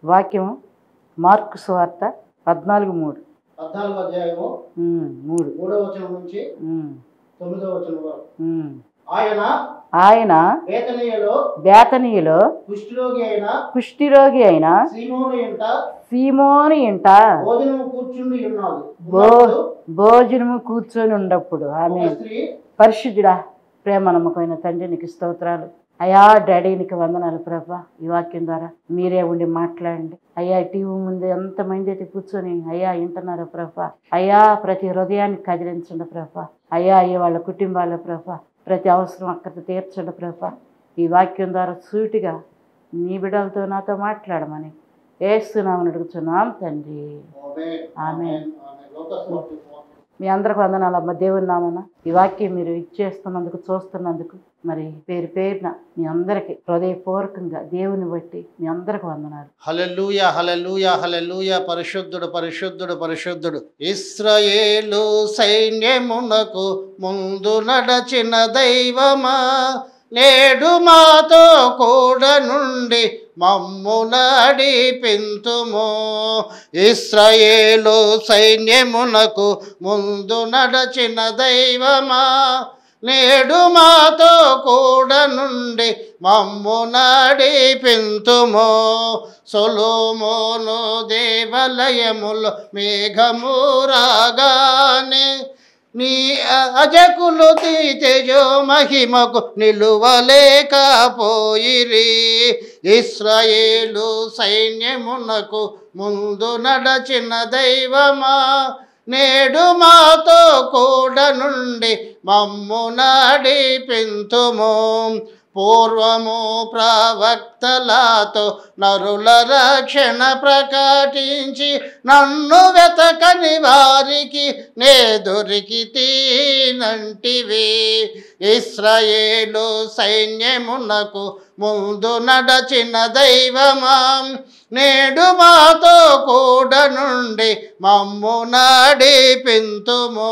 వాక్యం మార్కు సువార్త పద్నాలుగు మూడు పద్నాలుగో అధ్యాయము ఉమ్, మూడు మూడో వచనం నుంచి ఉమ్, తొమ్మిదో వచనం వరకు ఉమ్. ఆయన ఆయన వేతనీయలో బేతనీయులో కుష్ఠరోగి అయిన కుష్ఠిరోగి అయిన సీమోను ఇంట సీమోని ఇంట భోజనం కూర్చుండి ఉన్నాడు భో ఉన్నప్పుడు భోజనము కూర్చొని ఉండప్పుడు ఆమె ఒక స్త్రీ పరిశుద్ధుడా ప్రేమ నమ్మకమైన తండ్రి నీకు స్తోత్రాలు అయ్యా డాడీ నీకు వందనాలు ప్రభా ఈ వాక్యం ద్వారా మీరే ఉండి మాట్లాడండి అయ్యా టీవీ ముందు ఎంతమంది అయితే కూర్చొని అయ్యా వింటున్నారు ప్రభా అయ్యా ప్రతి హృదయాన్ని కదిలించండి ప్రభా అయ్యా అయ్యా వాళ్ళ కుటుంబాల ప్రభా ప్రతి అవసరం అక్కడ తీర్చండి ప్రభా ఈ వాక్యం ద్వారా సూటిగా నీ బిడ్డలతో నాతో మాట్లాడమని ఏస్తున్నామని అడుగుతున్నాం తండ్రి ఆమేన్, ఆమేన్. ఆమేన్. లోకస్వార్థ మీ అందరికి వందనాలు అమ్మ దేవుని నామన ఈ వాక్యం మీరు ఇచ్చేస్తున్నందుకు చూస్తున్నందుకు మరి పేరు పేరున మీ అందరికి హృదయపూర్వకంగా దేవుని బట్టి మీ అందరికి వందనాలు హలెలూయ హలెలూయ హలెలూయ పరిశుద్ధుడు పరిశుద్ధుడు పరిశుద్ధుడు ఇస్రాయేలు సైన్యమునకు ముందు నడచిన దైవమా నేడు మాతో కూడా నుండి మమ్ము నడిపింతుము ఇస్రాయేలు సైన్యమునకు ముందు నడచిన దైవమా నేడు మాతో కూడా నుండి మమ్ము నడిపింతుము సొలోమోను దేవాలయములు మేఘము రాగానే నీ అజకులు తేజో మహిమకు నిలువలేకపోయిరి ఇస్రాయేలు సైన్యమునకు ముందు నడచిన దైవమా నేడు మాతో కూడా నుండి మమ్ము నడిపింతుము పూర్వము ప్రవక్తలతో నరుల రక్షణ ప్రకటించి నన్ను వెతకని వారికి నే దొరికి తీనంటివి ఇస్రాయేలు సైన్యమునకు ముందు నడచిన దైవమా నేడు మాతో కూడా నుండి మమ్ము నడిపింతుము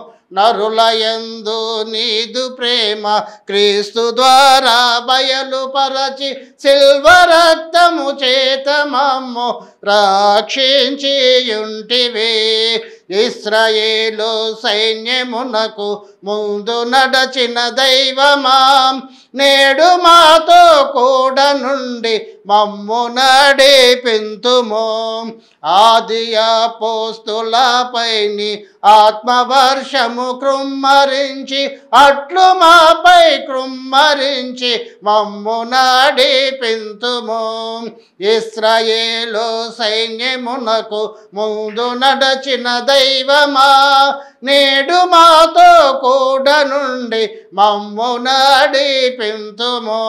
నరులయందు నీదు ప్రేమ క్రీస్తు ద్వారా బయలుపరచి సిల్వ రక్తము చేత మమ్ము రక్షించి ఉంటివి ఇస్రాయేలు సైన్యమునకు ముందు నడచిన దైవమా నేడు మాతో కూడా నుండి మమ్ము నడిపింతుము ఆది పోస్తులపైని ఆత్మవర్షము కృమ్మరించి అట్లు మాపై కృమ్మరించి మమ్ము నడిపింతుము ఇస్రాయేలు సైన్యమునకు ముందు నడచిన దైవమా నేడు మాతో కూడా నుండి మమ్ము నడిపింతుము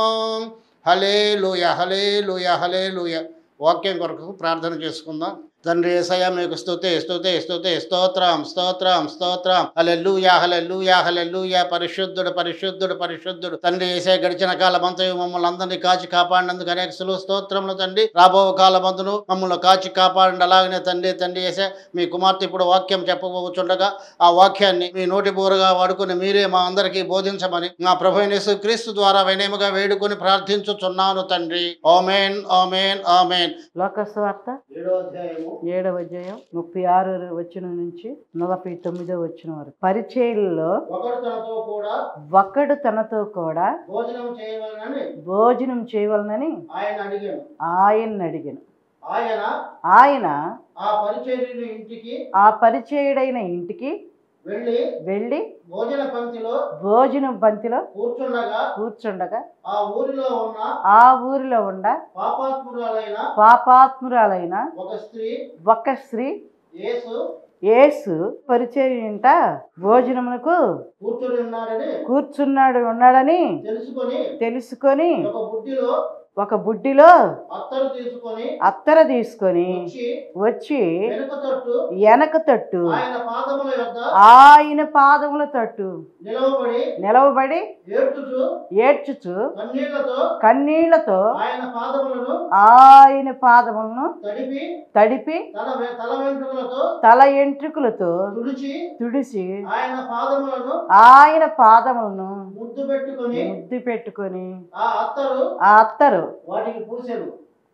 హలేలుయ హలేలుయ హలేలుయ వాక్యం కొరకు ప్రార్థన చేసుకుందాం తండ్రి ఏసయ్య మీకు స్తుతి స్తుతి స్తుతి స్తోత్రం స్తోత్రం స్తోత్రం హలెల్లుయా హలెల్లుయా హలెల్లుయా పరిశుద్ధుడు పరిశుద్ధుడు పరిశుద్ధుడు తండ్రి ఏసే గడిచిన కాలమంతయు మమ్మల్ని అందరినీ కాచి కాపాడినందుకు అనేక సులువు స్తోత్రములు తండ్రి రాబో కాలమందును మమ్మల్ని కాచి కాపాడండి అలాగనే తండ్రి తండ్రి ఏసే మీ కుమార్తె ఇప్పుడు వాక్యం చెప్పబోచుండగా ఆ వాక్యాన్ని మీ నోటి బోరుగా వాడుకుని మీరే మా అందరికీ బోధించమని మా ప్రభు యేసు క్రీస్తు ద్వారా వినయముగా వేడుకొని ప్రార్థించుచున్నాను తండ్రి ఆమెన్ ఆమెన్ ఆమెన్ లోకస్వార్త ఏడో అధ్యాయము ఏడవ అధ్యాయం ముప్పై ఆరు వచ్చిన నుంచి నలభై తొమ్మిదో వచ్చిన వరకు పరిచయల్లో ఒకడు తనతో కూడా ఒకడు తనతో కూడా భోజనం చేయవలనని భోజనం చేయవలనని ఆయన అడిగాను ఆయన్ని అడిగాను ఆయన ఆయన ఆ పరిచర్యుని ఇంటికి ఆ పరిచయుడైన ఇంటికి వెళ్ళి వెళ్ళి భోజన పంక్తిలో భోజనం పంతిలో కూర్చుండగా కూర్చుండగా ఆ ఊరిలో ఉన్న ఆ ఊరిలో ఉండ పాపాత్మురాలైన పాపాత్మురాలైన ఒక స్త్రీ ఒక స్త్రీ యేసు యేసు పరిచయంట భోజనమునకు కూర్చుని ఉన్నాడని కూర్చున్నాడు ఉన్నాడని తెలుసుకొని తెలుసుకొని ఒక బుడ్డిలో ఒక బుడ్డిలో అత్తరు తీసుకొని అత్తర తీసుకొని వచ్చి వచ్చి వెనుక తట్టు వెనక తట్టు ఆయన పాదముల యొద్ద ఆయన పాదముల తట్టు నిలవబడి నిలవబడి ఏడ్చుచు ఏడ్చుచు కన్నీళ్లతో కన్నీళ్లతో ఆయన పాదములను ఆయన పాదములను తడిపి తడిపి తన వె- తల వెంట్రుకలతో తల ఎంట్రుకలతో తుడిచి తుడిసి ఆయన పాదములను ఆయన పాదములను ముద్దు పెట్టుకొని ముద్దు పెట్టుకొని ఆ అత్తరు ఆ అత్తరు వాటికి పూసెను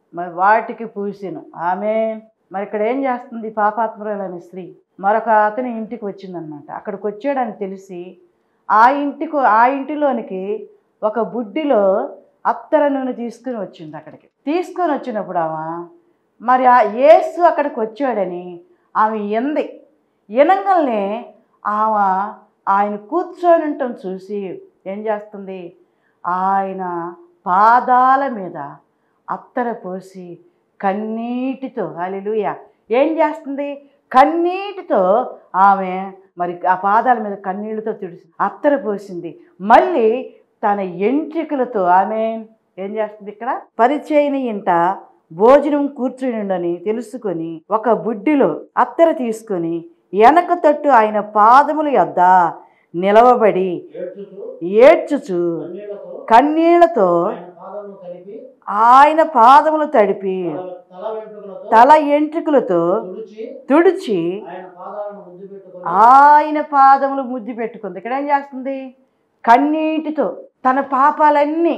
మరి వాటికి పూసిను ఆమె మరి ఇక్కడ ఏం చేస్తుంది పాపాత్మురాలైన స్త్రీ మరొక అతని ఇంటికి వచ్చిందనమాట అక్కడికి వచ్చాడని తెలిసి ఆ ఇంటికి ఆ ఇంటిలోనికి ఒక బుడ్డిలో అత్తర నూనె తీసుకుని వచ్చింది అక్కడికి తీసుకొని వచ్చినప్పుడు ఆమె మరి ఆ యేసు అక్కడికి వచ్చాడని ఆమె ఎంది వినంగానే ఆమె ఆయన కూర్చొని ఉండటం చూసి ఏం చేస్తుంది ఆయన పాదాల మీద అత్తర పోసి కన్నీటితో హల్లెలూయ ఏం చేస్తుంది కన్నీటితో ఆమె మరి ఆ పాదాల మీద కన్నీళ్ళతో తుడిసి అత్తర పోసింది మళ్ళీ తన ఎంట్రికలతో ఆమె ఏం చేస్తుంది ఇక్కడ పరిచయన ఇంట భోజనం కూర్చుని తెలుసుకొని ఒక బుడ్డిలో అత్తర తీసుకొని వెనక తట్టు ఆయన పాదముల యొద్ద నిలవబడి ఏడ్చుచు ఏడ్చుచు కన్నీళ్లతో కన్నీళ్లతో ఆయన పాదములు కలిపి ఆయన పాదములు తడిపి తల తల వెంట్రుకలతో తల ఎంట్రుకలతో తుడిచి తుడిచి ఆయన పాదాలను ముద్దు పెట్టుకొని ఆయన పాదములు ముద్దు పెట్టుకుంది ఇక్కడ ఏం చేస్తుంది కన్నీటితో తన పాపాలన్నీ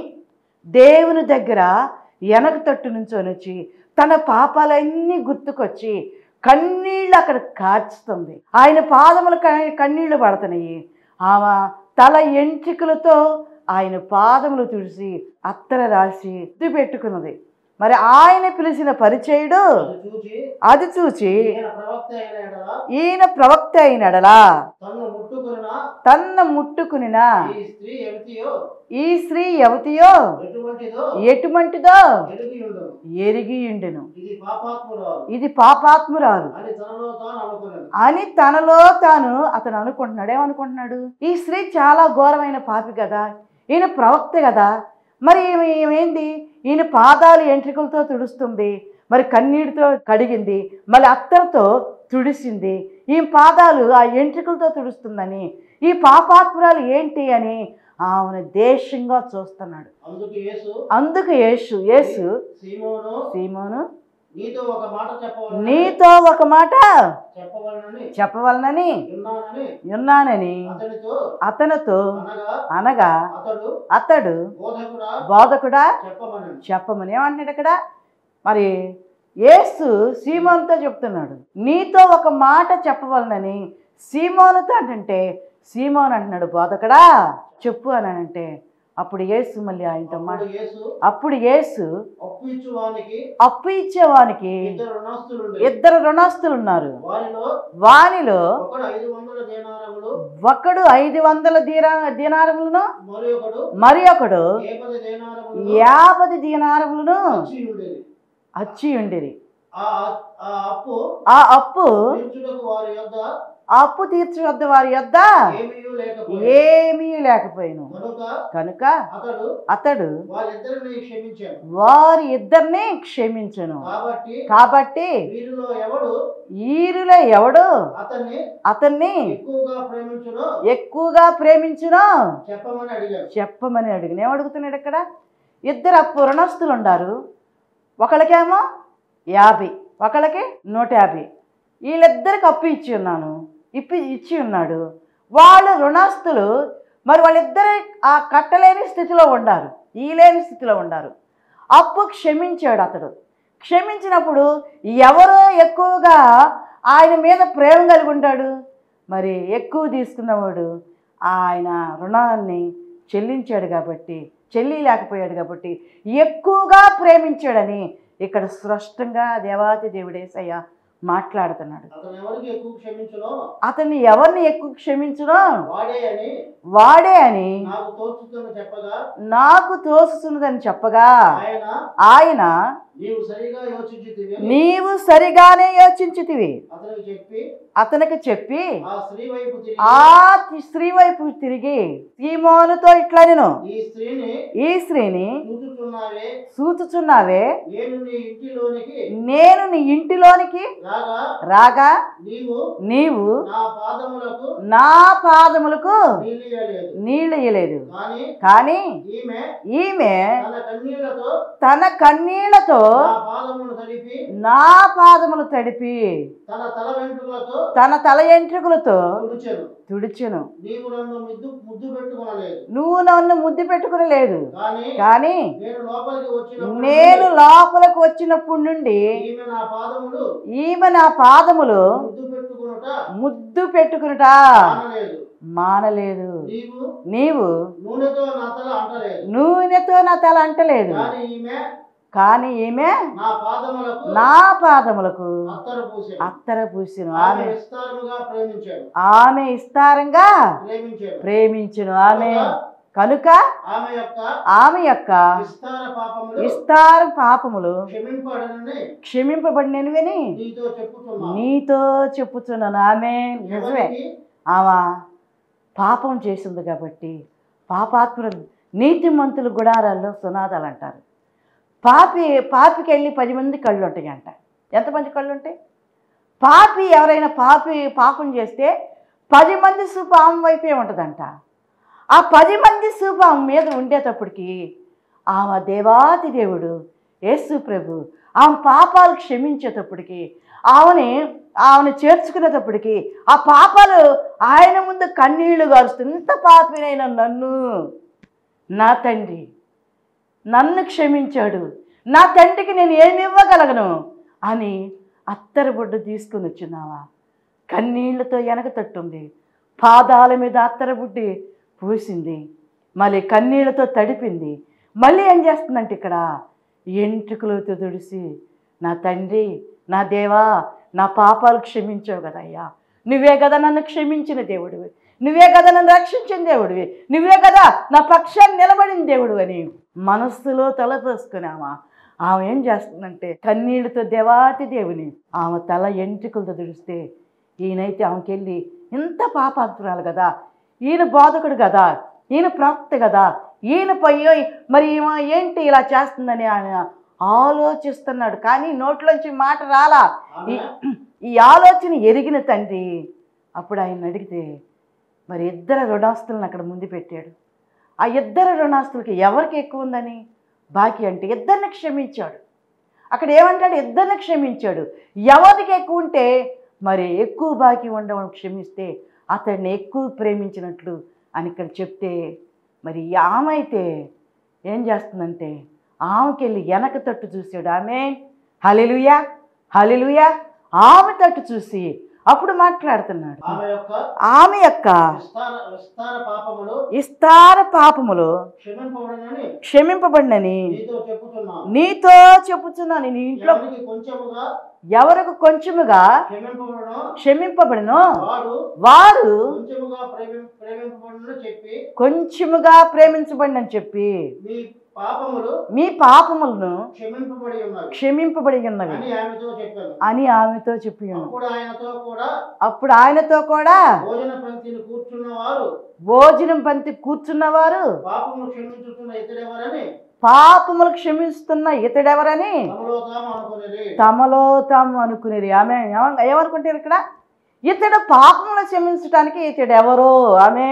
దేవుని దగ్గర వెనక తట్టు నుంచొని వచ్చి తన పాపాలన్నీ గుర్తుకొచ్చి కన్నీళ్ళు అక్కడ కార్చుతుంది ఆయన పాదములు క- కన్నీళ్లు పడుతున్నాయి ఆమె తల ఎంట్రికలతో ఆయన పాదములు తుడిసి అత్తర రాసి ముద్దు పెట్టుకున్నది మరి ఆయన పిలిచిన పరిచయుడు అది చూచి అది చూచి ఈయన ప్రవక్త అయిన ఎడల ఈయన ప్రవక్త అయినడలా తన్ను ముట్టుకున్న తన్న ముట్టుకునినా ఈ స్త్రీ ఎవతియో ఈ స్త్రీ ఎవతియో ఎటువంటిదో ఎటువంటిదో ఎరిగి ఉండదు ఎరిగియుండెను ఇది పాపాత్మురాలు ఇది పాపాత్మురాలు అని తనలో తాను అనుకున్నది అని తనలో తాను అతను అనుకుంటున్నాడు ఏమనుకుంటున్నాడు ఈ స్త్రీ చాలా ఘోరమైన పాపి కదా ఈయన ప్రవక్త కదా మరి ఈమె ఏమైంది ఈయన పాదాలు ఎంట్రికలతో తుడుస్తుంది మరి కన్నీటితో కడిగింది మళ్ళీ అత్తరితో తుడిసింది ఈ పాదాలు ఆ ఎంట్రికలతో తుడుస్తుందని ఈ పాపాత్మురాలు ఏంటి అని ఆమెను దేశంగా చూస్తున్నాడు అందుకు యేసు అందుకు యేసు యేసు సీమోను సీమోను నీతో ఒక మాట చెప్పవలనని నీతో ఒక మాట చెప్పవలనని చెప్పవలనని ఉన్నానని ఉన్నానని అతనితో అతనితో అనగా అనగా అతడు అతడు బోధకుడా బోధకుడా చెప్పమని చెప్పమని ఏమంటున్నాడు ఇక్కడ మరి యేసు సీమోనుతో చెప్తున్నాడు నీతో ఒక మాట చెప్పవలనని సీమోనుతో అంటే సీమోన్ అంటున్నాడు బోధకుడా చెప్పు అని అంటే అప్పుడు యేసు మళ్ళీ ఆయనతో మాట అప్పుడు యేసు అప్పుడు యేసు అప్పు ఇచ్చువానికి అప్పు ఇచ్చేవానికి ఇద్దరు రుణస్తులు ఇద్దరు రుణస్తులు ఉన్నారు వారిలో వానిలో ఒకడు ఐదు వందల దేనారములు ఒకడు ఐదు వందల దీరా దీనారములను మరి ఒకడు మరి ఒకడు ఏపది దేనారములు యాభై దీనారములను వచ్చి ఉండేది అచ్చి ఉండిరి ఆ ఆ అప్పు ఆ అప్పు తీర్చుటకు వారి యొద్ద ఆ అప్పు తీర్చవద్ద వారి యొద్ద ఏమీ లేకపోయింది ఏమీ లేకపోయాను కనుక కనుక అతడు అతడు వాళ్ళిద్దరిని క్షమించాడు వారి ఇద్దరిని క్షమించను కాబట్టి కాబట్టి వీరిలో ఎవడు ఈరులో ఎవడు అతన్ని అతన్ని ఎక్కువగా ప్రేమించునో ఎక్కువగా ప్రేమించునో చెప్పమని అడిగాడు చెప్పమని అడిగిన ఏం అడుగుతున్నాడు ఇక్కడ ఇద్దరు అప్పు రుణస్తులు ఉన్నారు ఒకళ్ళకేమో యాభై ఒకళ్ళకి నూట యాభై వీళ్ళిద్దరికి అప్పు ఇచ్చి ఉన్నాను ఇప్పి ఇచ్చి ఉన్నాడు వాళ్ళు రుణస్తులు మరి వాళ్ళిద్దరు ఆ కట్టలేని స్థితిలో ఉండారు ఈ లేని స్థితిలో ఉండారు అప్పు క్షమించాడు అతడు క్షమించినప్పుడు ఎవరు ఎక్కువగా ఆయన మీద ప్రేమ కలిగి ఉంటాడు మరి ఎక్కువ తీసుకున్నవాడు ఆయన రుణాన్ని చెల్లించాడు కాబట్టి చెల్లి లేకపోయాడు కాబట్టి ఎక్కువగా ప్రేమించాడని ఇక్కడ స్పష్టంగా దేవాతి దేవుడేసయ్య మాట్లాడుతున్నాడు అతను ఎవరికి ఎక్కువ క్షమించునో అతన్ని ఎవరిని ఎక్కువ క్షమించునో వాడే అని వాడే అని నాకు తోచుతున్న చెప్పగా నాకు తోసుతున్నదని చెప్పగా ఆయన ఆయన నీవు సరిగా యోచించి నీవు సరిగానే యోచించితివి అతనికి చెప్పి అతనికి చెప్పి ఆ స్త్రీ వైపు తిరిగి ఆ తి- స్త్రీ వైపు తిరిగి సీమోనుతో ఇట్లా నేను ఈ స్త్రీని ఈ స్త్రీని చూచుచున్నావే సూచుచున్నావే నేను నీ ఇంటిలోనికి నేను నీ ఇంటిలోనికి రాగా రాగా నీవు నీవు నా పాదములకు నా పాదములకు నీళ్ళలేదు నీళ్ళు ఇయ్యలేదు కానీ కానీ ఈమె ఈమె తన కన్నీళ్లతో తన కన్నీళ్లతో నా పాదమును తడిపి నా పాదములు తడిపి తన తల వెంట్రుకలతో తన తల ఎంట్రుకలతో తుడిచెను తుడిచెను నీవు నన్ను ముద్దు ముద్దు పెట్టుకొనలేదు నువ్వు నన్ను ముద్దు పెట్టుకుని లేదు కానీ కానీ నేను లోపలికి వచ్చినప్పుడు నేను లోపలికి వచ్చినప్పటి నుండి ఈమె నా పాదములు ఈమె నా పాదములు ముద్దు పెట్టుకునుట ముద్దు పెట్టుకునుట కానలేదు మానలేదు నీవు నీవు నూనెతో నా తల అంటలేదు నూనెతో నా తల అంటలేదు కానీ ఈమె కానీ ఈమె నా పాదములకు నా పాదములకు అత్తరు పూసే అత్తర పూసిను ఆమె ఆమె విస్తారముగా ప్రేమించాడు ఆమె ఇస్తారంగా ప్రేమించాడు ప్రేమించును ఆమె కనుక ఆమె యొక్క ఆమె యొక్క విస్తార పాపములు విస్తార పాపములు క్షమింపడనని క్షమింపబడినవి నీతో చెప్పుతున్నా నీతో చెప్పుచున్నాను ఆమె నిజమే ఎవరికి ఆమె పాపం చేసింది కాబట్టి పాపాత్ములు నీతిమంతుల గుడారాల్లో సునాదాలు అంటారు పాపి పాపికి వెళ్ళి పది మంది కళ్ళు ఉంటాయి అంట ఎంతమంది కళ్ళు ఉంటాయి పాపి ఎవరైనా పాపి పాపం చేస్తే పది మంది సూపు ఆమె వైపే ఉంటుందంట ఆ పది మంది సూపు ఆమె మీద ఉండేటప్పటికి ఆమె దేవాది దేవుడు యేసు ప్రభు ఆమె పాపాలు క్షమించేటప్పటికి ఆమెని ఆమెను చేర్చుకునేటప్పటికి ఆ పాపాలు ఆయన ముందు కన్నీళ్లు గారుస్తుంది ఇంత పాపినైన నన్ను నా తండ్రి నన్ను క్షమించాడు నా తండ్రికి నేను ఏమి ఇవ్వగలను అని అత్తరు బొడ్డు తీసుకుని వచ్చినావా కన్నీళ్లతో వెనక తట్టుంది పాదాల మీద అత్తర బుడ్డి పూసింది మళ్ళీ కన్నీళ్లతో తడిపింది మళ్ళీ ఏం చేస్తుందంటే ఇక్కడ ఎంట్రుకలతో తుడిసి నా తండ్రి నా దేవా నా పాపాలు క్షమించావు కదయ్యా నువ్వే కదా నన్ను క్షమించిన దేవుడివి నువ్వే కదా నన్ను రక్షించిన దేవుడివి నువ్వే కదా నా పక్షాన్ని నిలబడిన దేవుడు అని మనస్సులో తలపోసుకున్నామా ఆమె ఏం చేస్తుందంటే కన్నీళ్లతో దేవాతి దేవుని ఆమె తల ఎంట్రుకలతో తుడిస్తే ఈయనైతే ఆమెకెళ్ళి ఇంత పాపాత్మురాలు కదా ఈయన బోధకుడు కదా ఈయన ప్రవక్త కదా ఈయన పోయి మరి ఈమె ఏంటి ఇలా చేస్తుందని ఆయన ఆలోచిస్తున్నాడు కానీ నోట్లోంచి మాట రాలా ఈ ఈ ఆలోచన ఎరిగిన తండ్రి అప్పుడు ఆయన అడిగితే మరి ఇద్దరు రుణాస్తులను అక్కడ ముందు పెట్టాడు ఆ ఇద్దరు రుణాస్తులకి ఎవరికి ఎక్కువ ఉందని బాకీ అంటే ఇద్దరిని క్షమించాడు అక్కడ ఏమంటాడు ఇద్దరిని క్షమించాడు ఎవరికి ఎక్కువ ఉంటే మరి ఎక్కువ బాకీ ఉండడం క్షమిస్తే అతన్ని ఎక్కువ ప్రేమించినట్లు అని ఇక్కడ చెప్తే మరి ఈ ఆమె అయితే ఏం చేస్తుందంటే ఆమెకి వెళ్ళి వెనక తట్టు చూసాడు ఆమె హలిలుయా హలిలుయా ఆమె తట్టు చూసి అప్పుడు మాట్లాడుతున్నాడు ఆమె యొక్క ఆమె యొక్క విస్తార విస్తార పాపములు ఇస్తార పాపములు క్షమింపబడనని క్షమింపబడినని నీతో చెప్పుతున్నాను నీతో చెప్పుచున్నాను నీ ఇంట్లో ఎవరికి కొంచెముగా ఎవరికి కొంచెముగా క్షమింపబడను క్షమింపబడినో వాడు వారు కొంచెముగా ప్రేమి ప్రేమింపబడును చెప్పి కొంచెముగా ప్రేమించబడినని చెప్పి మీ పాపములు మీ పాపములను క్షమింపబడి ఉన్నవి క్షమింపబడి ఉన్నవి అని ఆమెతో చెప్పాను అని ఆమెతో చెప్పి ఉన్నాడు. అప్పుడు ఆయనతో కూడా అప్పుడు ఆయనతో కూడా భోజన పంక్తిని కూర్చున్న వారు భోజనం పంతి కూర్చున్నవారు పాపములు క్షమించుతున్న ఇతడెవరని పాపములు క్షమిస్తున్న ఇతడెవరని తమలో తాము అనుకునేది తమలో తాము అనుకునేది ఆమె ఏమ- ఏమనుకుంటారు ఇక్కడ ఇతడు పాపములు క్షమించడానికి ఇతడు ఎవరు ఆమె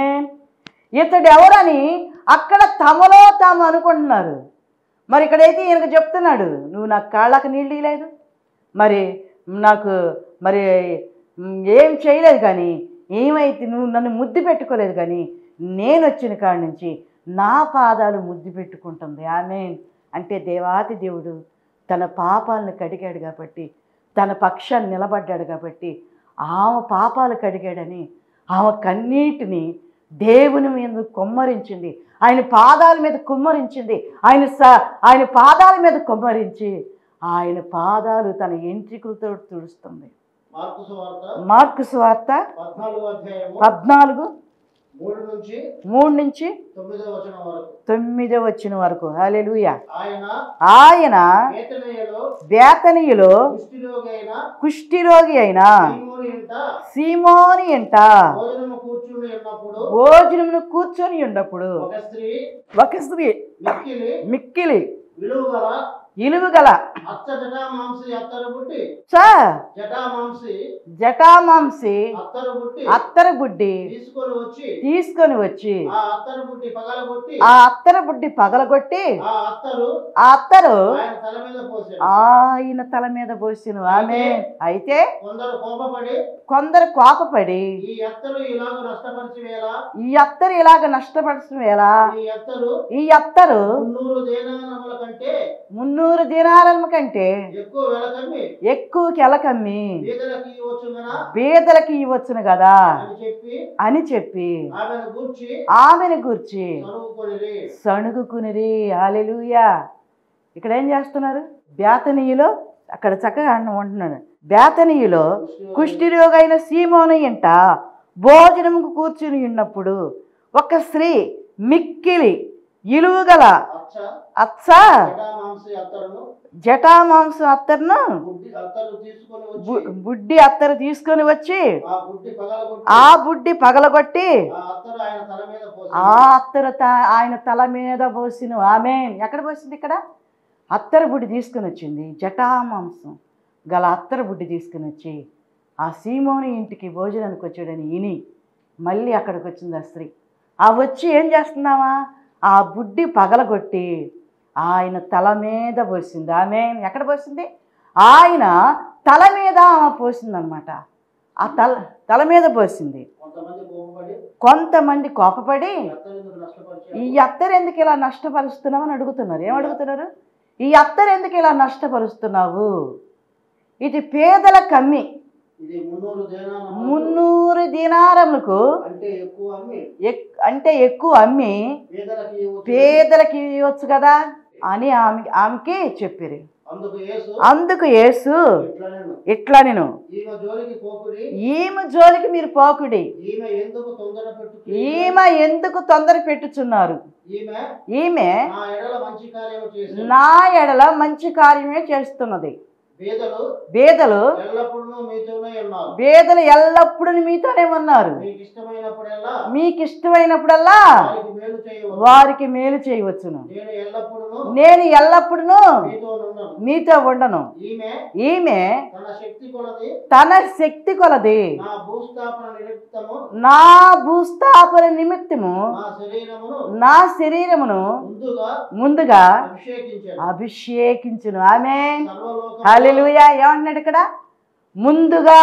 ఇతడు ఎవరని అక్కడ తమలో తాము అనుకుంటున్నారు మరి ఇక్కడైతే ఈయనకు చెప్తున్నాడు నువ్వు నాకు కాళ్ళకు నీళ్ళు ఇవ్వలేదు మరి నాకు మరి మ్, ఏం చేయలేదు కానీ ఏమైతే నువ్వు నన్ను ముద్దు పెట్టుకోలేదు కానీ నేను వచ్చిన కాడి నుంచి నా పాదాలు ముద్దు పెట్టుకుంటుంది ఆమె అంటే దేవాతి దేవుడు తన పాపాలను కడిగాడు కాబట్టి తన పక్షాన్ని నిలబడ్డాడు కాబట్టి ఆమె పాపాలు కడిగాడని ఆమె కన్నీటిని దేవుని మీద కుమ్మరించింది ఆయన పాదాల మీద కుమ్మరించింది ఆయన స ఆయన పాదాల మీద కుమ్మరించి ఆయన పాదాలు తన ఎంట్రికలతో తుడుస్తుంది మార్కు సువార్త మార్కు స్వార్త పద్నాలుగో అధ్యాయము పద్నాలుగు మూడు నుంచి మూడు నుంచి తొమ్మిదో వచనం వరకు తొమ్మిదో వచ్చిన వరకు హల్లెలూయా ఆయన ఆయన వేతనయ్యలో బేతనీయులో కుష్టిలోగైన కుష్ఠిరోగి అయిన సీమోని ఇంట సీమోని ఎంట భోజనము కూర్చుని ఉన్నప్పుడు భోజనమును కూర్చొని ఉన్నప్పుడు ఒక స్త్రీ ఒక స్త్రీ మిక్కిలి మిక్కిలి విలువ గల ఇలువగల అచ్చ జటా మాంసి అత్తరు బుట్టి చ జటా మాంసి జటామాంసి అత్తరు బుట్టి అత్తర బుడ్డి తీసుకొని వచ్చి తీసుకొని వచ్చి ఆ అత్తరు బుట్టి పగలగొట్టి ఆ అత్తర బుడ్డి పగలగొట్టి ఆ అత్తరు ఆ అత్తరు ఆయన తల మీద పోసాడు ఆయన తల మీద పోసిన ఆమె అయితే కొందరు కోపపడి కొందరు కోపపడి ఈ ఎత్తరు ఇలాగ నష్టపరిచి వేళ ఈ అత్తరు ఇలాగ నష్టపరచడం ఎలా ఈ ఎత్తరు ఈ అత్తరు మున్నూరు దేనానముల కంటే మున్నూరు దినారముల కంటే ఎక్కువ వెలకమ్మి ఎక్కువ కెలకమ్మి బీదలకి వచ్చుందన బీదలకి ఇవ్వచ్చును కదా అని చెప్పి అని చెప్పి ఆమెను గూర్చి ఆమెను గూర్చి చదువుకొని సణుగుకునిరి హాలెలూయా ఇక్కడ ఏం చేస్తున్నారు బేతనీయులో అక్కడ చక్కగా అన్న ఉంటున్నాడు బేతనీయులో కుష్ఠిరోగైన సీమోను ఇంట భోజనముకు కూర్చుని ఉన్నప్పుడు ఒక స్త్రీ మిక్కిలి ఇలువగల అచ్చ అచ్చ జటా మాంసి అత్తరును జటామాంసం అత్తరును బుడ్డి అత్తరు తీసుకొని బు- వచ్చి బుడ్డి అత్తరు తీసుకొని వచ్చి ఆ బుడ్డి పగలగొట్టి ఆ బుడ్డి పగలగొట్టి ఆ అత్తరు ఆయన తల మీద పోసి ఆ అత్తరు త- ఆయన తల మీద పోసిన ఆమె ఎక్కడ పోసింది ఇక్కడ అత్తరు బుడ్డి తీసుకుని వచ్చింది జటామాంసం గల అత్తరు బుడ్డి తీసుకుని వచ్చి ఆ సీమోని ఇంటికి భోజనానికి వచ్చాడని ఇని మళ్ళీ అక్కడికి వచ్చింది ఆ స్త్రీ ఆ వచ్చి ఏం చేస్తున్నావా ఆ బుడ్డి పగలగొట్టి ఆయన తల మీద పోసింది ఆమె ఎక్కడ పోసింది ఆయన తల మీద ఆమె పోసిందనమాట ఆ తల తల మీద పోసింది కొంతమంది కోపపడి కొంతమంది కోపపడి అత్తరు ఎందుకు నష్టపరిచారు ఈ అత్తరు ఎందుకు ఇలా నష్టపరుస్తున్నావు అని అడుగుతున్నారు ఏం అడుగుతున్నారు ఈ అత్తరు ఎందుకు ఇలా నష్టపరుస్తున్నావు ఇది పేదల కమ్మి ఇది మున్నూరు దేనానములకు మున్నూరు దినారములకు అంటే ఎక్కువ అమ్మి ఎక్- అంటే ఎక్కువ అమ్మి పేదలకి ఇవ్వచ్చు. పేదలకి ఇవ్వచ్చు కదా అని ఆమె ఆమెకి చెప్పిరి అందుకు యేసు అందుకు యేసు ఇట్లా నేను ఇట్లా నేను ఈమె జోలికి పోకుడి ఈమె జోలికి మీరు పోకుడి ఈమె ఎందుకు తొందర పెట్టు ఈమె ఎందుకు తొందర పెట్టుచున్నారు ఈమె ఈమె నా ఎడల మంచి కార్యము చేసి నా ఎడల మంచి కార్యమే చేస్తున్నది పేదలు బేదలు ఎల్లప్పుడూ మీతోనే ఉన్నారు బేదలు ఎల్లప్పుడూ మీతోనే ఉన్నారు మీకు ఇష్టమైనప్పుడల్లా మీకు ఇష్టమైనప్పుడల్లా వారికి మేలు చేయవచ్చు వారికి మేలు చేయవచ్చును నేను ఎల్లప్పుడూ నేను ఎల్లప్పుడూ మీతో ఉన్నాను మీతో ఉండను ఈమె ఈమె తన శక్తి కొలది తన శక్తి కొలది నా భూస్థాపన నిమిత్తము నా భూస్థాపన నిమిత్తము నా శరీరమును నా శరీరమును ముందుగా ముందుగా అభిషేకించాను అభిషేకించును ఆమె సర్వలోక హల్లెలూయా ఏమన్నాడు ఇక్కడ ముందుగా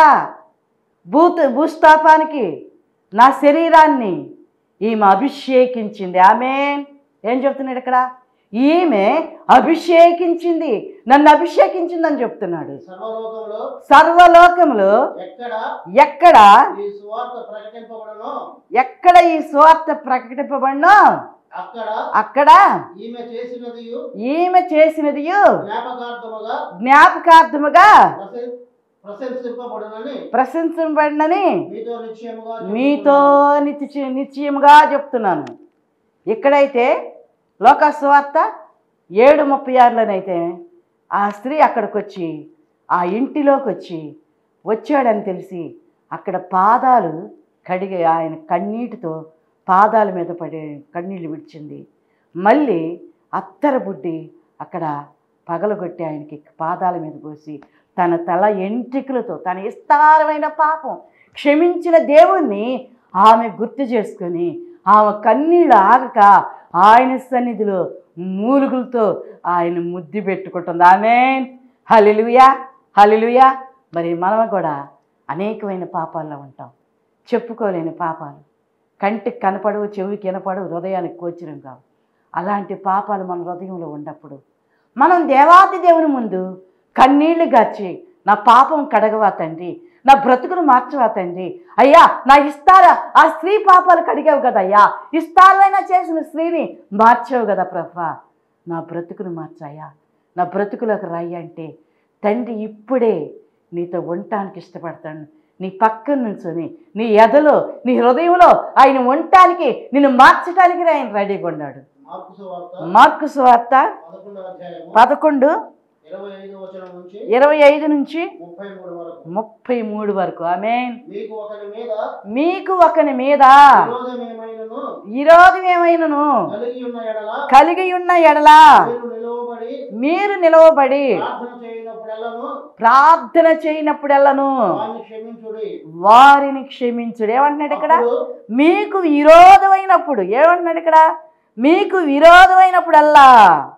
భూత భూస్థాపానికి నా శరీరాన్ని ఈమె అభిషేకించింది ఆమె ఏం చెప్తున్నాడు ఇక్కడ ఈమె అభిషేకించింది నన్ను అభిషేకించిందని చెప్తున్నాడు సర్వలోకంలో సర్వలోకములు ఎక్కడ ఎక్కడ ఈ సువార్త ప్రకటింపబడనో ఎక్కడ ఈ స్వార్థ ప్రకటింపబడినో అక్కడ అక్కడ ఈమె చేసినది ఈమె చేసినది జ్ఞాపకార్థముగా జ్ఞాపకార్థముగా ప్రశం- ప్రశంసింపబడునని ప్రశంసింపబడినని మీతో నిశ్చయముగా మీతో నిత్య నిశ్చయముగా చెప్తున్నాను ఇక్కడైతే లోకస్వార్త ఏడు ముప్పై ఆరులోనైతే ఆ స్త్రీ అక్కడికి వచ్చి ఆ ఇంటిలోకి వచ్చి వచ్చాడని తెలిసి అక్కడ పాదాలు కడిగి ఆయన కన్నీటితో పాదాల మీద పడి కన్నీళ్ళు విడిచింది మళ్ళీ అత్తర బుడ్డి అక్కడ పగలగొట్టి ఆయనకి పాదాల మీద పోసి తన తల ఎంట్రికలతో తన విస్తారమైన పాపం క్షమించిన దేవుణ్ణి ఆమె గుర్తు చేసుకొని ఆమె కన్నీళ్ళు ఆగక ఆయన సన్నిధిలో మూలుగులతో ఆయన ముద్దు పెట్టుకుంటుంది ఆమె హలిలుయా హలిలుయా మరి మనం కూడా అనేకమైన పాపాల్లో ఉంటాం చెప్పుకోలేని పాపాలు కంటికి కనపడవు చెవికి వినపడవు హృదయానికి గోచరం కావు అలాంటి పాపాలు మన హృదయంలో ఉన్నప్పుడు మనం దేవాతి దేవుని ముందు కన్నీళ్లు గార్చి నా పాపం కడగవా తండ్రి నా బ్రతుకును మార్చవా తండ్రి అయ్యా నా ఇస్తారా ఆ స్త్రీ పాపాలు కడిగావు కదా అయ్యా ఇస్తారైనా చేసిన స్త్రీని మార్చావు కదా ప్రభా నా బ్రతుకును మార్చాయా నా బ్రతుకులోకి రాయి అంటే తండ్రి ఇప్పుడే నీతో ఉండటానికి ఇష్టపడతాను నీ పక్కన నుంచొని నీ ఎదలో నీ హృదయంలో ఆయన ఉండటానికి నిన్ను మార్చడానికి ఆయన రెడీగా ఉన్నాడు మార్కు సువార్త మార్కు సువార్త పదకొండవ అధ్యాయము పదకొండు ఇరవై ఐదు వచనం నుంచి ఇరవై ఐదు నుంచి ముప్పై మూడు వరకు ముప్పై మూడు వరకు ఆమె మీకు ఒకరి మీద మీకు ఒకని మీద విరోధమేమైనను ఈరోజు ఏమైనను కలిగి ఉన్న ఎడల కలిగి ఉన్న ఎడలా మీరు నిలువబడి నిలవబడి మీరు నిలవబడి ప్రార్థన చేయనప్పుడెల్లను ప్రార్థన చేయనప్పుడెల్లను వారిని క్షమించుడి వారిని క్షమించుడు ఏమంటున్నాడు ఇక్కడ అప్పుడు మీకు విరోధమైనప్పుడు ఏమంటున్నాడు ఇక్కడ మీకు విరోధమైనప్పుడల్లా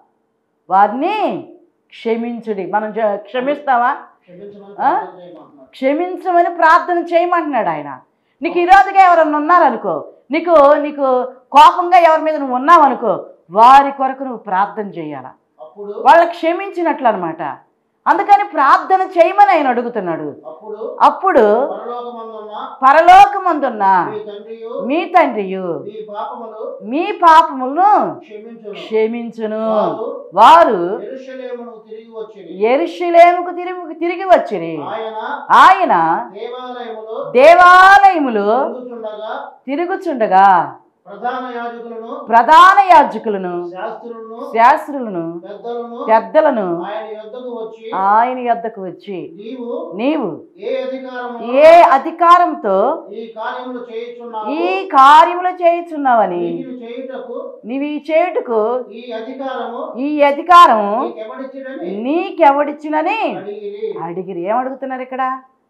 వారిని క్షమించుడి మనం జ- క్షమిస్తామా క్షమించమని ఆ? ప్రార్థన చేయమంటున్నాడు. క్షమించమని ప్రార్థన చేయమంటున్నాడు ఆయన నీకు విరోధిగా ఎవరన్నా ఉన్నారనుకో నీకు నీకు కోపంగా ఎవరి మీద నువ్వు ఉన్నావనుకో వారి కొరకు నువ్వు ప్రార్థన చేయాల అప్పుడు వాళ్ళని క్షమించినట్లు అనమాట అందుకని ప్రార్థన చేయమని ఆయన అడుగుతున్నాడు అప్పుడు అప్పుడు పరలోకమందున్న పరలోకమందున్న మీ తండ్రియు మీ తండ్రియు మీ పాపములు మీ పాపములను క్షమించును క్షమించును వారు వారు యెరూషలేమునకు తిరిగి వచ్చిరి ఎరుషులేముకు తిరిగి తిరిగి వచ్చిరి ఆయన ఆయన దేవాలయములో దేవాలయములు తిరుగుచుండగా తిరుగుచుండగా ప్రధాన యాజకులను ప్రధాన యాజకులను శాస్త్రులను శాస్త్రులను పెద్దలను పెద్దలను ఆయన యొద్దకు వచ్చి ఆయన యొద్దకు వచ్చి నీవు నీవు ఏ అధికారము ఏ అధికారంతో ఈ కార్యములు చేయుచున్నావు ఈ కార్యములు చేయుచున్నావని వీటిని చేయుటకు నీవు ఈ చేయుటకు ఈ అధికారము ఈ అధికారం నీకెవడిచ్చినని నీకెవడిచ్చినని అడిగిరి అడిగిరి ఏమడుగుతున్నారు ఇక్కడ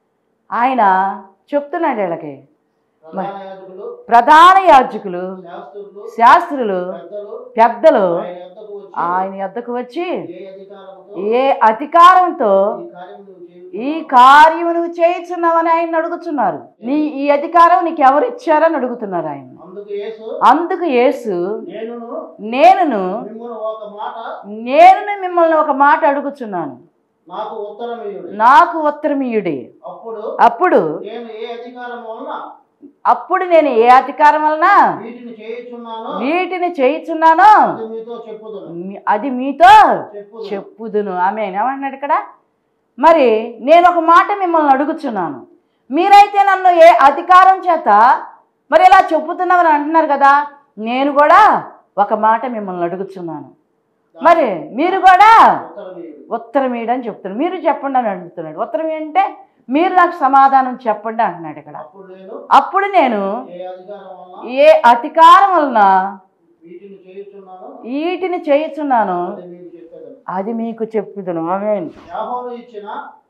ఆయన చెప్తున్నాడు వీళ్ళకి ప్రధాన యాజకులు ప్రధాన యాజకులు శాస్త్రులు శాస్త్రులు పెద్దలు పెద్దలు ఆయన యొద్దకు వచ్చి ఆయన యొద్దకు వచ్చి ఏ అధికారముతో ఏ అధికారంతో ఈ కార్యములు చేయుచు ఈ కార్యము నువ్వు చేయుచున్నావని ఆయన అడుగుతున్నారు నీ ఈ అధికారం నీకు ఎవరు ఇచ్చారని అడుగుతున్నారు ఆయన అందుకు యేసు అందుకు యేసు నేనును నేనును మిమ్మల్ని ఒక మాట నేను మిమ్మల్ని ఒక మాట అడుగుచున్నాను నాకు ఉత్తరమీయుడు నాకు ఉత్తరమీయుడి అప్పుడు అప్పుడు నేను ఏ అధికారం వలన అప్పుడు నేను ఏ అధికారం వలన వీటిని చేయుచున్నానో వీటిని చేయుచున్నానో అది మీతో చెప్పుదును మీ- అది మీతో చెప్పుదు చెప్పుదును ఆమె ఏమన్నాడు ఇక్కడ మరి నేను ఒక మాట మిమ్మల్ని అడుగుచున్నాను మీరైతే నన్ను ఏ అధికారం చేత మరి ఇలా చెప్పుతున్నామని అంటున్నారు కదా నేను కూడా ఒక మాట మిమ్మల్ని అడుగుచున్నాను మరి మీరు కూడా ఉత్తరమీయుడు ఉత్తరం ఇయ్యడని చెప్తున్నాడు మీరు చెప్పండి అని అడుగుతున్నాడు ఉత్తరం అంటే మీరు నాకు సమాధానం చెప్పండి అంటున్నాడు ఇక్కడ అప్పుడు నేను అప్పుడు నేను ఏ అధికారం వలన ఏ అధికారం వలన వీటిని చేయుచున్నానో వీటిని చేయుచున్నాను అది మీకు చెప్పేదను అది మీకు చెప్పుదును ఆమేన్ యాహోను ఇచ్చిన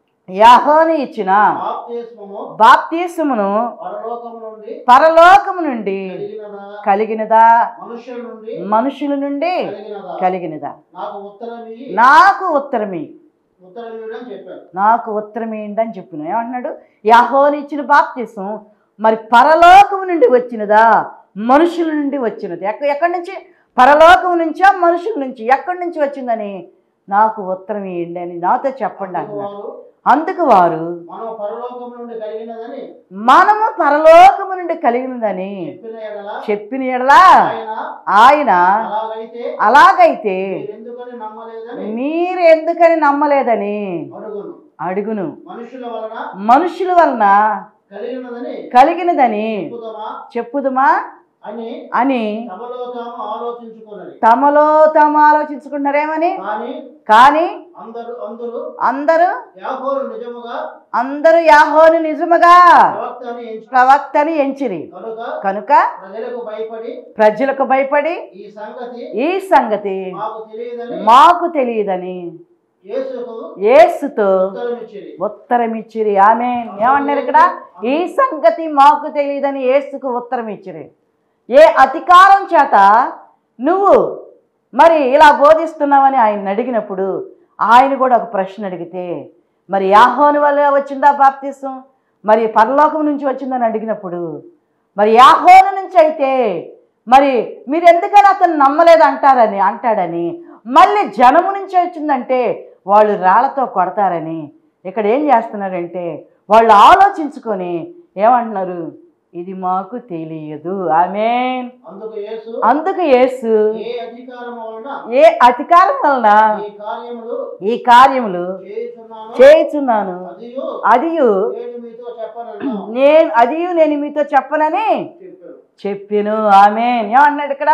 యాహోని ఇచ్చిన బాప్తిస్మము బాప్తీసమును పరలోకం నుండి పరలోకము నుండి కలిగినదా కలిగినదా మనుష్యుల నుండి మనుషుల నుండి కలిగినదా కలిగినదా నాకు ఉత్తరమి నాకు ఉత్తరమి ఉత్తరమీయుడు అని చెప్పాను నాకు ఉత్తరమేంటి అని చెప్పిన ఏమంటున్నాడు యాహోని ఇచ్చిన బాప్తీసం మరి పరలోకము నుండి వచ్చినదా మనుషుల నుండి వచ్చినది ఎక్క ఎక్కడి నుంచి పరలోకం నుంచా మనుషుల నుంచి ఎక్కడి నుంచి వచ్చిందని నాకు ఉత్తరం ఇవ్వండి అని నాతో చెప్పండి అందుకు అంటున్నాడు వారు అందుకు వారు మనం పరలోకం నుండి కలిగినదని మనము పరలోకము నుండి కలిగినదని చెప్పిన ఎడల చెప్పిన ఎడలా ఆయన ఆయన అలాగైతే అలాగైతే మీరెందుకని నమ్మలేదని మీరు ఎందుకని నమ్మలేదని అడుగును అడుగును మనుషుల వలన మనుషుల వలన కలిగినదని కలిగినదని చెప్పుదామా చెప్పుదుమా అని అని తమలో తాము ఆలోచించుకున్నది తమలో తాము ఆలోచించుకుంటారేమని కానీ కానీ అందరూ అందరూ అందరూ యాహోరు నిజముగా అందరూ యాహోను నిజముగా ప్రవక్తని ఎంచు ప్రవక్తని ఎంచిరి కనుక కనుక ప్రజలకు భయపడి ప్రజలకు భయపడి ఈ సంగతి ఈ సంగతి మాకు తెలియదని మాకు తెలియదని యేసుకు యేసుతో ఉత్తరమిచ్చిరి ఉత్తరం ఇచ్చిరి ఆమె ఏమన్నారు ఇక్కడ ఈ సంగతి మాకు తెలియదని యేసుకు ఉత్తరం ఇచ్చిరి ఏ అధికారం చేత నువ్వు మరి ఇలా బోధిస్తున్నావని ఆయన అడిగినప్పుడు ఆయన కూడా ఒక ప్రశ్న అడిగితే మరి యాహోని వల్ల వచ్చిందా బాప్తిసం మరి పరలోకం నుంచి వచ్చిందని అడిగినప్పుడు మరి యాహోను నుంచి అయితే మరి మీరు ఎందుకని అతను నమ్మలేదు అంటారని అంటాడని మళ్ళీ జనము నుంచి వచ్చిందంటే వాళ్ళు రాళ్లతో కొడతారని ఇక్కడ ఏం చేస్తున్నారంటే వాళ్ళు ఆలోచించుకొని ఏమంటున్నారు ఇది మాకు తెలియదు ఆమెన్ అందుకు యేసు అందుకు యేసు ఏ అధికారం వలన ఏ అధికారం వలన ఈ కార్యములు ఈ కార్యములు చేయుచున్నాను చేయుచున్నాను అదియు అదియు నేను మీతో చెప్పనన్నా నేను అదియు నేను మీతో చెప్పనని చెప్పాను చెప్పాను ఆమె ఏమన్నాడు ఇక్కడ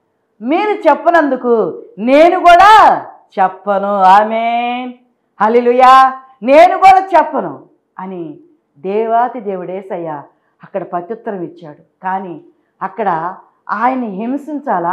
మీరు చెప్పనందుకు నేను కూడా చెప్పను ఆమె హలిలుయా నేను కూడా చెప్పను అని దేవాతి దేవుడేసయ్య అక్కడ ప్రత్యుత్తరం ఇచ్చాడు కానీ అక్కడ ఆయన్ని హింసించాలా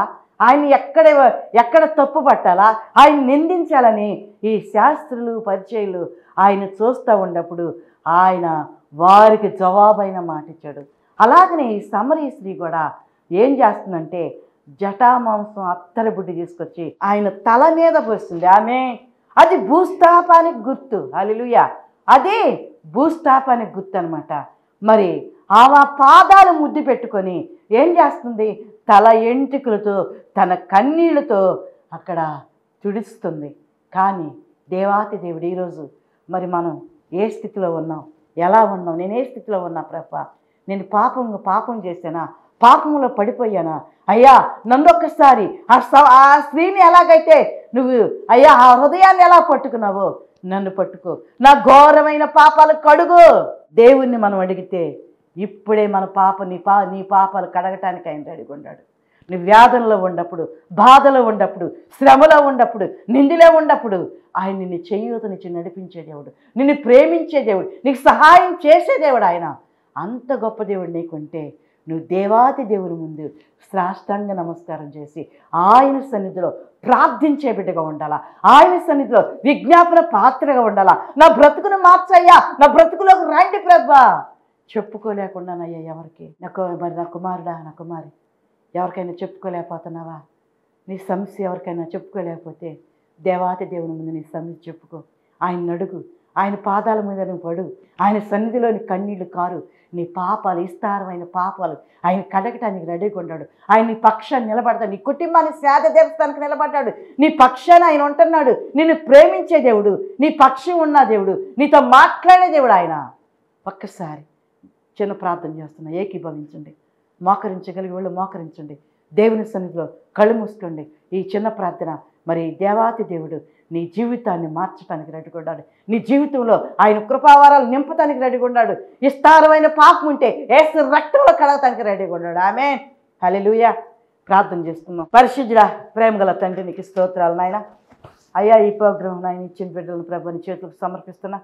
ఆయన ఎక్కడ ఎక్కడ తప్పు పట్టాలా ఆయన నిందించాలని ఈ శాస్త్రులు పరిచయులు ఆయన చూస్తూ ఉన్నప్పుడు ఆయన వారికి జవాబైన మాట ఇచ్చాడు అలాగనే ఈ సమరీ స్త్రీ కూడా ఏం చేస్తుందంటే జటామాంసం అత్తల బుడ్డి తీసుకొచ్చి ఆయన తల మీద పోస్తుంది ఆమె అది భూస్థాపానికి గుర్తు అలిలుయ అది భూస్థాపానికి గుర్తు అనమాట మరి ఆమె పాదాలు ముద్దు పెట్టుకొని ఏం చేస్తుంది తల ఎంట్రుకలతో తన కన్నీళ్లతో అక్కడ తుడుస్తుంది కానీ దేవాతి దేవుడు ఈరోజు మరి మనం ఏ స్థితిలో ఉన్నాం ఎలా ఉన్నాం నేను ఏ స్థితిలో ఉన్నా ప్రభ నేను పాపం పాపం చేశానా పాపంలో పడిపోయానా అయ్యా నన్ను ఒక్కసారి ఆ స- ఆ స్త్రీని ఎలాగైతే నువ్వు అయ్యా ఆ హృదయాన్ని ఎలా పట్టుకున్నావో నన్ను పట్టుకో నా ఘోరమైన పాపాలు కడుగు దేవుణ్ణి మనం అడిగితే ఇప్పుడే మన పాప నీ పా నీ పాపాలు కడగటానికి ఆయన రెడీగా ఉన్నాడు నీ వ్యాధంలో ఉన్నప్పుడు బాధలో ఉన్నప్పుడు శ్రమలో ఉన్నప్పుడు నిందిలో ఉన్నప్పుడు ఆయన నిన్ను చెయ్యూతనిచ్చి నడిపించే దేవుడు నిన్ను ప్రేమించే దేవుడు నీకు సహాయం చేసే దేవుడు ఆయన అంత గొప్ప దేవుడు నీకుంటే నువ్వు దేవాతి దేవుని ముందు శ్రాష్టాంగ నమస్కారం చేసి ఆయన సన్నిధిలో ప్రార్థించే బిడ్డగా ఉండాలా ఆయన సన్నిధిలో విజ్ఞాపన పాత్రగా ఉండాలా నా బ్రతుకును మార్చయ్యా నా బ్రతుకులోకి రండి ప్రభా చెప్పుకోలేకుండానయ్యా ఎవరికి నాకు మరి నా కుమారుడా నా కుమారి ఎవరికైనా చెప్పుకోలేకపోతున్నావా నీ సమస్య ఎవరికైనా చెప్పుకోలేకపోతే దేవాతి దేవుని ముందు నీ సమస్య చెప్పుకో ఆయన అడుగు ఆయన పాదాల మీద నువ్వు పడు ఆయన సన్నిధిలోని కన్నీళ్లు కారు నీ పాపాలు విస్తారమైన పాపాలు ఆయన కడగటానికి రెడీగా ఉన్నాడు ఆయన నీ పక్షాన్ని నిలబడతాడు నీ కుటుంబాన్ని సేద దేవస్థానికి నిలబడ్డాడు నీ పక్షాన్ని ఆయన ఉంటున్నాడు నిన్ను ప్రేమించే దేవుడు నీ పక్షం ఉన్న దేవుడు నీతో మాట్లాడే దేవుడు ఆయన ఒక్కసారి చిన్న ప్రార్థన చేస్తున్నా ఏకీభవించండి మోకరించగలిగే వాళ్ళు మోకరించండి దేవుని సన్నిధిలో కళ్ళు మూసుకోండి ఈ చిన్న ప్రార్థన మరి దేవాతి దేవుడు నీ జీవితాన్ని మార్చడానికి రెడీగొన్నాడు నీ జీవితంలో ఆయన కృపావారాలు నింపటానికి రెడీగొన్నాడు విస్తారమైన పాపం ఉంటే ఏసు రక్తంలో కడగటానికి రెడీగా ఉన్నాడు ఆమె హల్లెలూయా ప్రార్థన చేస్తున్నాం పరిశుద్ధుడా ప్రేమగల తండ్రి నీకు స్తోత్రాలు నాయన అయ్యా ఈ ప్రోగ్రాం నాయన ఇచ్చిన బిడ్డలను ప్రభు నీ చేతులకు సమర్పిస్తున్నా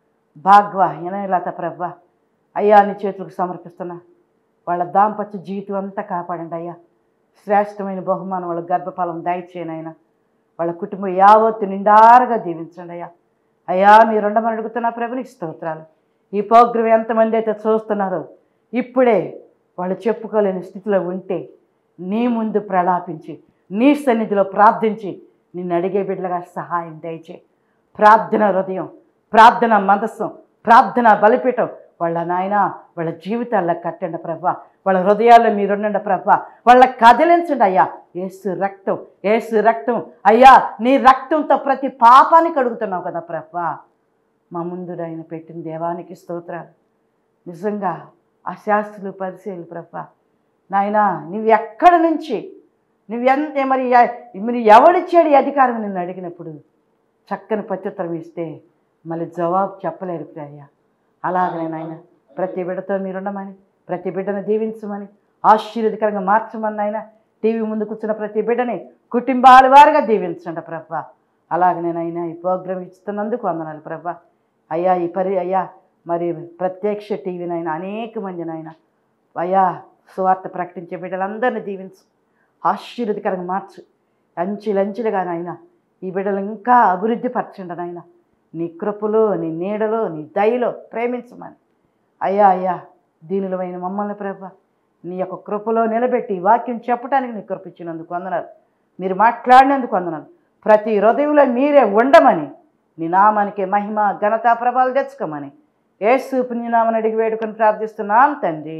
భాగ్వ ఎనలత ప్రభ అయ్యా నీ చేతులకు సమర్పిస్తున్నా వాళ్ళ దాంపత్య జీవితం అంతా కాపాడండి అయ్యా శ్రేష్టమైన బహుమానం వాళ్ళ గర్భఫలం దయచేయను ఆయన వాళ్ళ కుటుంబం యావత్తు నిండారుగా దీవించండి అయ్యా అయ్యా మీరు ఉండమని అడుగుతున్నా ప్రభునికి స్తోత్రాలు ఈ ప్రోగ్రాం ఎంతమంది అయితే చూస్తున్నారో ఇప్పుడే వాళ్ళు చెప్పుకోలేని స్థితిలో ఉంటే నీ ముందు ప్రలాపించి నీ సన్నిధిలో ప్రార్థించి నిన్ను అడిగే బిడ్డలుగా సహాయం దయచే ప్రార్థన హృదయం ప్రార్థన మనస్సం ప్రార్థన బలిపీఠం వాళ్ళ నాయన వాళ్ళ జీవితాల్లో కట్టండి ప్రభా వాళ్ళ హృదయాల్లో మీరుండండి ప్రభా వాళ్ళ కదిలించండి అయ్యా ఏసు రక్తం ఏసు రక్తం అయ్యా నీ రక్తంతో ప్రతి పాపాన్ని కడుగుతున్నావు కదా ప్రభా మా ముందు ఆయన పెట్టిన దేవానికి స్తోత్రాలు నిజంగా ఆ శాస్త్రులు పరిశీలు ప్రభా నాయన నువ్వు ఎక్కడి నుంచి నువ్వెంత మరి ఎ- మరి ఎవడిచ్చాడు ఈ అధికారం నిన్ను అడిగినప్పుడు చక్కని ప్రత్యుత్తరం ఇస్తే మళ్ళీ జవాబు చెప్పలేరు అయ్యా అలాగనే నాయన ప్రతి బిడ్డతో మీరుండమని ప్రతి బిడ్డను దీవించమని ఆశీర్వదకరంగా మార్చమని నాయన టీవీ ముందు కూర్చున్న ప్రతి బిడ్డని కుటుంబాల వారిగా దీవించండి ప్రభా అలాగనే నాయన ఈ ప్రోగ్రాం ఇస్తున్నందుకు వందనాలు ప్రభా అయ్యా ఈ పరి అయ్యా మరి ప్రత్యక్ష టీవీ నాయన అనేక మంది నాయన అయ్యా సువార్త ప్రకటించే బిడ్డలందరినీ దీవించు ఆశీర్వదకరంగా మార్చు అంచులంచులుగా నాయన ఈ బిడ్డలు ఇంకా అభివృద్ధి పరచండి నాయన నీ కృపలో నీ నీడలో నీ దయలో ప్రేమించమని అయ్యా అయ్యా దీనులమైన మమ్మల్ని ప్రభ నీ యొక్క కృపలో నిలబెట్టి ఈ వాక్యం చెప్పడానికి నీ కృప ఇచ్చినందుకు వందనాలు మీరు మాట్లాడినందుకు వందనాలు ప్రతి హృదయంలో మీరే ఉండమని నీ నామానికి మహిమ ఘనత ప్రభావాలు తెచ్చుకోమని ఏసు పుణ్యనామని అడిగి వేడుకొని ప్రార్థిస్తున్నాం తండ్రి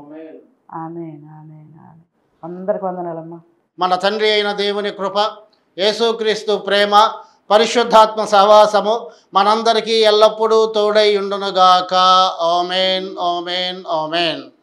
ఆమె ఆమె ఆమె అందరికి వందనాలమ్మా మన తండ్రి అయిన దేవుని కృప యేసుక్రీస్తు ప్రేమ పరిశుద్ధాత్మ సహవాసము మనందరికీ ఎల్లప్పుడూ తోడై ఉండునుగాక ఓమెన్ ఓమెన్ ఓమెన్